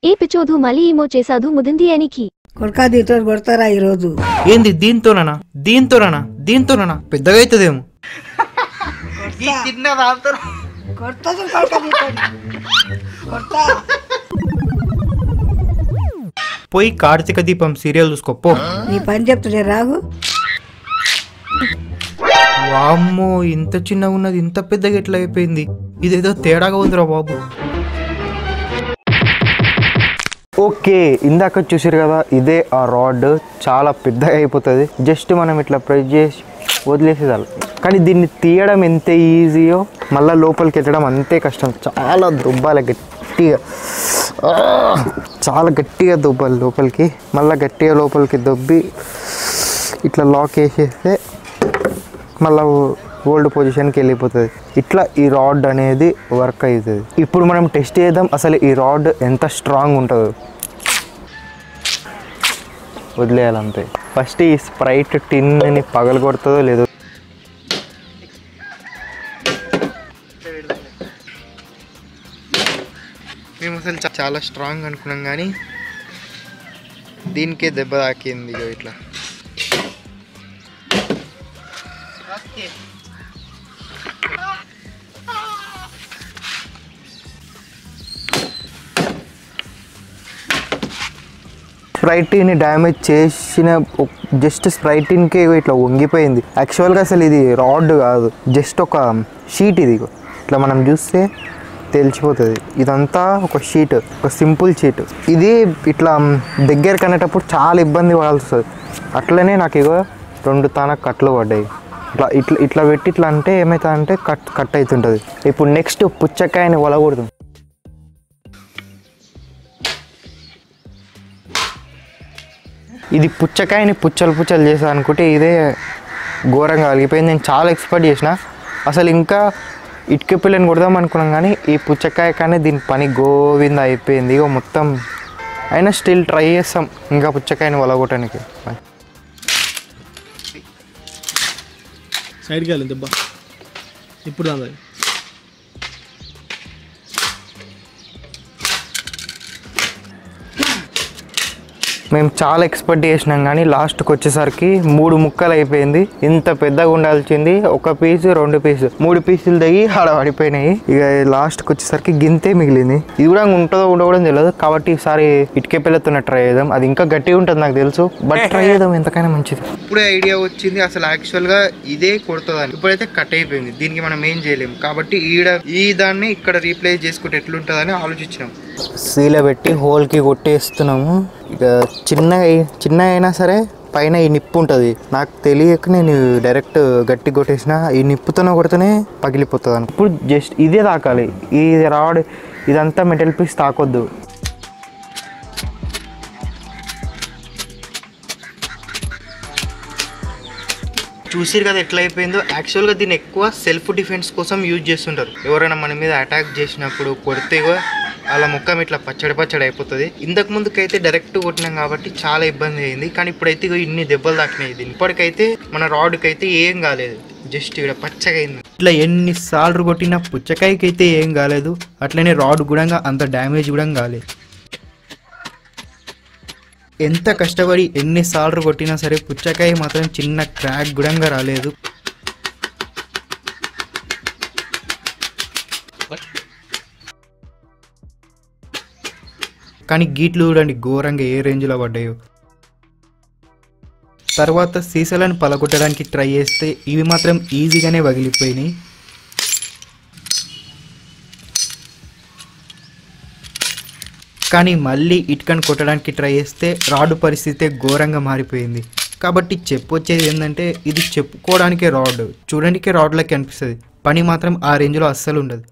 ఏ పిచ్చోదు మళ్ళీ ఏమో చేసాదు ముదింది అనికి కొడకా దీంతో కొడతారా ఈరోజు ఏంది దీంతోనా దీంతోనా దీంతోనా పెద్దగా అవుతుందేమో కొడతాది కొడకా దీంతోని. కొడతా పోయి కార్తీక దీపం సీరియల్ చూసుకోపో నీ పని చెప్తుండే రాగు వామ్మో ఇంత చిన్నగా ఉన్నది ఇంత పెద్దగా ఎట్లా అయిపోయింది ఇదేదో తేడాగా ఉందిరా బాబు ఓకే ఇందాక చూసారు కదా ఇదే ఆ రాడ్ చాలా పెద్దగా అయిపోతుంది జస్ట్ మనం ఇట్లా ప్రెస్ చేసి వదిలేసేదాలి కానీ దీన్ని తీయడం ఎంత ఈజీయో మళ్ళీ లోపలికి ఎత్తడం అంతే కష్టం చాలా దుబ్బాలి గట్టిగా ఆ! చాలా గట్టిగా దుబ్బాలి లోపలికి మళ్ళీ గట్టిగా లోపలికి దొబ్బి ఇట్లా లాక్ వేసేస్తే మళ్ళీ ఓల్డ్ పొజిషన్కి వెళ్ళిపోతుంది ఇట్లా ఈ రాడ్ అనేది వర్క్ అవుతుంది ఇప్పుడు మనం టెస్ట్ చేద్దాం అసలు ఈ రాడ్ ఎంత స్ట్రాంగ్ ఉంటుందో వదిలేయాలంతే ఫస్ట్ ఈ స్ప్రైట్ టిన్ని పగల కొడుతుందో లేదో మేము అసలు చా- చాలా స్ట్రాంగ్ అనుకున్నాం కానీ దీనికే దెబ్బ తాకింది ఇగో ఇట్లా స్ప్రైట్ని డ్యామేజ్ చేసిన జస్ట్ స్ప్రైట్కి ఇట్లా వంగిపోయింది యాక్చువల్గా అసలు ఇది రాడ్ కాదు జస్ట్ ఒక షీట్ ఇది ఇగో. ఇట్లా మనం చూస్తే తెలిసిపోతుంది ఇదంతా ఒక షీట్ ఒక సింపుల్ షీట్ ఇది ఇట్లా దగ్గరికి అనేటప్పుడు చాలా ఇబ్బంది పడాల్సి వస్తుంది అట్లనే నాకు ఇగో రెండు తాన కట్లు పడ్డాయి ఇట్లా ఇట్లా ఇట్లా పెట్టి ఇట్లా అంటే ఏమవుతుంది అంటే కట్ కట్ అవుతుంటుంది ఇప్పుడు నెక్స్ట్ పుచ్చకాయని వలకూడదు ఇది పుచ్చకాయని పుచ్చలు పుచ్చలు చేసా అనుకుంటే ఇదే ఘోరంగా కలిగిపోయింది నేను చాలా ఎక్స్పెక్ట్ చేసిన అసలు ఇంకా ఇటుక పిల్లని కొడదాం అనుకున్నాం కానీ ఈ పుచ్చకాయ కానీ దీని పని గోవింద అయిపోయింది ఇగో మొత్తం అయినా స్టిల్ ట్రై చేస్తాం ఇంకా పుచ్చకాయని వలగొట్టడానికి సైడ్కి వెళ్ళింది దెబ్బ ఇప్పుడు రాదు అది. మేము చాలా ఎక్స్పెక్ట్ చేసినాం కానీ లాస్ట్కి వచ్చేసరికి మూడు ముక్కలు అయిపోయింది ఇంత పెద్దగా ఉండాల్సింది ఒక పీసు రెండు పీసు మూడు పీసులు తగ్గి ఆడ పడిపోయినాయి ఇక లాస్ట్కి వచ్చేసరికి గింతే మిగిలింది ఇది కూడా ఉంటుందో ఉండదో కూడా తెలియదు కాబట్టి ఈసారి ఇటుకే పిల్లతో ట్రై చేద్దాం అది ఇంకా గట్టిగా ఉంటుంది నాకు తెలుసు బట్ ట్రై చేద్దాం ఎంతకైనా మంచిది ఇప్పుడే ఐడియా వచ్చింది అసలు యాక్చువల్గా ఇదే కొడుతుందని ఇప్పుడైతే కట్ అయిపోయింది దీనికి మనం ఏం చేయలేము కాబట్టి ఈడ ఈ దాన్ని ఇక్కడ రీప్లేస్ చేసుకుంటే ఎట్లుంటుందని ఆలోచించినాం సీల పెట్టి హోల్కి కొట్టేస్తున్నాము ఇక చిన్నగా అయి- చిన్నగా అయినా సరే పైన ఈ నిప్పు ఉంటుంది నాకు తెలియక నేను డైరెక్ట్ గట్టి కొట్టేసిన ఈ నిప్పుతోనే కొడితేనే పగిలిపోతుంది అని ఇప్పుడు జస్ట్ ఇదే తాకాలి ఈ రాడ్ ఇదంతా మెటల్ పీస్ తాకొద్దు చూసిరు కదా ఎట్లా అయిపోయిందో యాక్చువల్గా దీన్ని ఎక్కువ సెల్ఫ్ డిఫెన్స్ కోసం యూజ్ చేస్తుంటారు ఎవరైనా మన మీద అటాక్ చేసినప్పుడు కొడితే అలా ముఖం ఇట్లా పచ్చడి పచ్చడి అయిపోతుంది ఇంతకు ముందుకైతే డైరెక్ట్ కొట్టినాం కాబట్టి చాలా ఇబ్బంది అయింది కానీ ఇప్పుడైతే ఇగో ఇన్ని దెబ్బలు తాకినాయి దీన్ని ఇప్పటికైతే మన రాడ్కి అయితే ఏం కాలేదు జస్ట్ ఇక్కడ పచ్చగా అయింది ఇట్లా ఎన్నిసార్లు కొట్టినా పుచ్చకాయకి అయితే ఏం కాలేదు అట్లనే రాడ్ కూడా అంత డ్యామేజ్ కూడా కాలేదు ఎంత కష్టపడి ఎన్నిసార్లు కొట్టినా సరే పుచ్చకాయ మాత్రం చిన్న క్రాక్ గుడంగా రాలేదు కానీ గీట్లు చూడండి ఘోరంగా ఏ రేంజ్లో పడ్డాయో తర్వాత సీసాలను పలగొట్టడానికి ట్రై చేస్తే ఇవి మాత్రం ఈజీగానే పగిలిపోయినాయి కానీ మళ్ళీ ఇటుకను కొట్టడానికి ట్రై చేస్తే రాడ్ పరిస్థితి ఘోరంగా మారిపోయింది కాబట్టి చెప్పొచ్చేది ఏంటంటే ఇది చెప్పుకోవడానికే రాడ్ చూడడానికే రాడ్లకి అనిపిస్తుంది పని మాత్రం ఆ రేంజ్లో అస్సలు ఉండదు